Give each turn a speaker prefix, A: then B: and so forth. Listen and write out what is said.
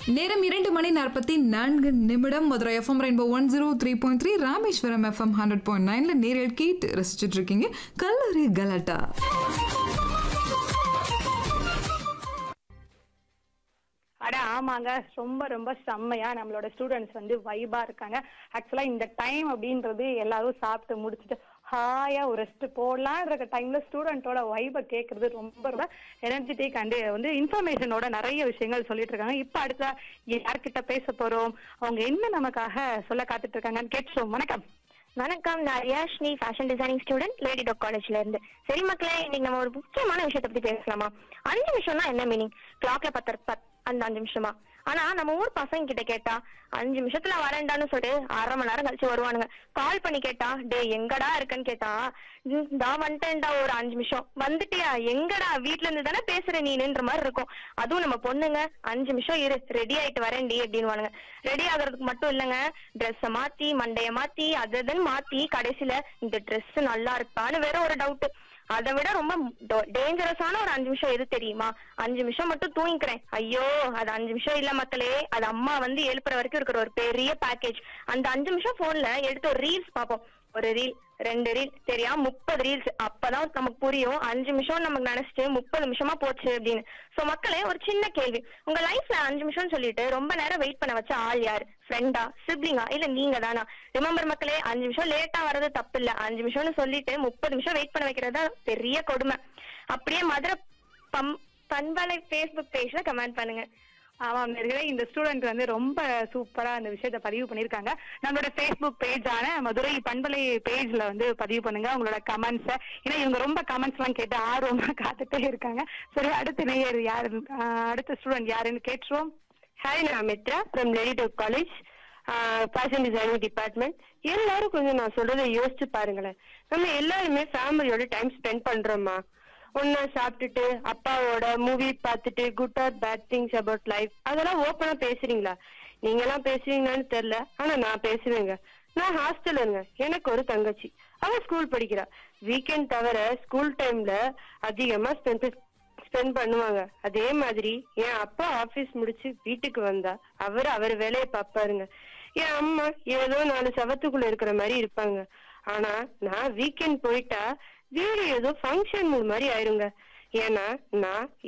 A: நேரம் இரண்டு மணி நாற்பத்தி நான்கு நிமிடம் Madurai FM rainbow one zero three point three Rameswaram FM hundred point நைன்ல நேரில் கேட்டு ரசிச்சுட்டு இருக்கீங்க கல்லூரி கலாட்டா
B: அட ஆமாங்க ரொம்ப ரொம்ப செம்மையா நம்மளோட ஸ்டூடெண்ட்ஸ் வந்து வைபா இருக்காங்க ஆக்சுவலா இந்த டைம் அப்படின்றது எல்லாரும் சாப்பிட்டு முடிச்சுட்டு ஹாயா ஒரு ரெஸ்ட் போடலாம் இருக்க டைம்ல ஸ்டூடெண்டோட வைபை கேட்கறது ரொம்ப ரொம்ப எனர்ஜெட்டிக் அண்ட் வந்து இன்ஃபர்மேஷனோட நிறைய விஷயங்கள் சொல்லிட்டு இருக்காங்க இப்ப அடுத்த யார்கிட்ட பேச போறோம் அவங்க என்ன நமக்காக சொல்ல காத்துட்டு இருக்காங்கன்னு கேட்டுருவோம் வணக்கம்
C: வணக்கம் நான் Riyashni fashion designing student Lady Doak காலேஜ்ல இருந்து சரி மக்களே இன்னைக்கு நம்ம ஒரு முக்கியமான விஷயத்தை பத்தி பேசலாமா அஞ்சு நிமிஷம்னா என்ன மீனிங் கிளாக்ல பத்து பத் அந்த அஞ்சு நிமிஷமா ஆனா நம்ம ஊர் பசங்க கிட்ட கேட்டா அஞ்சு நிமிஷத்துல வரேன்டான்னு சொல்லிட்டு அரை மணி நேரம் கழிச்சு வருவானுங்க கால் பண்ணி கேட்டா டே எங்கடா இருக்கன்னு கேட்டா "ம், தா வந்துட்டேன்டா ஒரு அஞ்சு நிமிஷம் வந்துட்டியா எங்கடா வீட்ல இருந்து தானே பேசுற நீனுன்ற மாதிரி இருக்கும் அதுவும் நம்ம பொண்ணுங்க அஞ்சு நிமிஷம் இரு ரெடி ஆயிட்டு வரேன்டி அப்படின்னுவானுங்க ரெடி ஆகுறதுக்கு மட்டும் இல்லைங்க ட்ரெஸ்ஸ மாத்தி மண்டைய மாத்தி அது இதுன்னு மாத்தி கடைசியில இந்த Dress நல்லா இருக்கான்னு வேற ஒரு டவுட் அதை விட ரொம்ப டேஞ்சரஸான ஒரு அஞ்சு நிமிஷம் எது தெரியுமா அஞ்சு நிமிஷம் மட்டும் தூங்கிக்கிறேன் ஐயோ அது அஞ்சு நிமிஷம் இல்ல மக்களே அது அம்மா வந்து எழுப்புற வரைக்கும் இருக்கிற ஒரு பெரிய பேக்கேஜ் அந்த அஞ்சு நிமிஷம் போன்ல எடுத்து ஒரு ரீல்ஸ் பார்ப்போம் ஒரு ரீல் ரெண்டு ரீல் சரியா முப்பது ரீல்ஸ் அப்பதான் நமக்கு புரியும் அஞ்சு நிமிஷம் நமக்கு நினைச்சிட்டு முப்பது நிமிஷமா போச்சு அப்படின்னு சோ மக்களே ஒரு சின்ன கேள்வி உங்க லைஃப்ல அஞ்சு நிமிஷம் சொல்லிட்டு ரொம்ப நேரம் வெயிட் பண்ண வச்ச ஆள் யாரு ஃப்ரெண்டா சிப்ளிங்கா இல்ல நீங்க தானா ரிமெம்பர் மக்களே அஞ்சு நிமிஷம் லேட்டா வர்றது தப்பு இல்ல அஞ்சு நிமிஷம்னு சொல்லிட்டு முப்பது நிமிஷம் வெயிட் பண்ண வைக்கிறது தான் பெரிய கொடுமை அப்படியே மதுரை பம் பண்பலை ஃபேஸ்புக் பேஜ்ல கமெண்ட் பண்ணுங்க
B: ஆமாம் நேர்களே இந்த ஸ்டூடெண்ட் வந்து ரொம்ப சூப்பரா அந்த விஷயத்த பதிவு பண்ணிருக்காங்க நம்மளோட ஃபேஸ்புக் பேஜான மதுரை பண்பலை பேஜ்ல வந்து பதிவு பண்ணுங்க உங்களோட கமெண்ட்ஸ ஏன்னா இவங்க ரொம்ப கமெண்ட்ஸ் எல்லாம் கேட்டு ஆர்வமா காத்துட்டே இருக்காங்க சரி அடுத்த நேயர் யாரு ஆஹ் அடுத்த ஸ்டூடெண்ட் யாருன்னு கேட்டுருவோம்
D: ஹாய் நான் Mithra from Lady Doak college fashion designing department எல்லாரும் கொஞ்சம் நான் சொல்றதை யோசிச்சு பாருங்களேன் நம்ம எல்லாருமே ஃபேமிலியோட டைம் ஸ்பெண்ட் பண்றோமா ஒன்னா சாப்பிட்டுட்டு அப்பாவோட மூவி பார்த்துட்டு good or bad things about life அதெல்லாம் ஓப்பனா பேசுறீங்களா நீங்க எல்லாம் பேசுவீங்களான்னு தெரியல ஆனா நான் பேசுவேங்க நான் ஹாஸ்டல் இருங்க எனக்கு ஒரு தங்கச்சி அவ ஸ்கூல் படிக்கிறா வீக்கெண்ட் தவிர ஸ்கூல் டைம்ல அதிகமா ஸ்பெண்ட் ஸ்பெண்ட் பண்ணுவாங்க அதே மாதிரி என் அப்பா ஆபீஸ் முடிச்சு வீட்டுக்கு வந்தா அவர் அவர் வேலையை பார்ப்பாருங்க என் அம்மா ஏதோ நாலு சவத்துக்குள்ள இருக்கிற மாதிரி இருப்பாங்க ஆனா நான் வீக்கெண்ட் போயிட்டா வீடு ஏதோ ஃபங்க்ஷன் மூடு மாதிரி ஆயிருங்க ஏன்னா நான்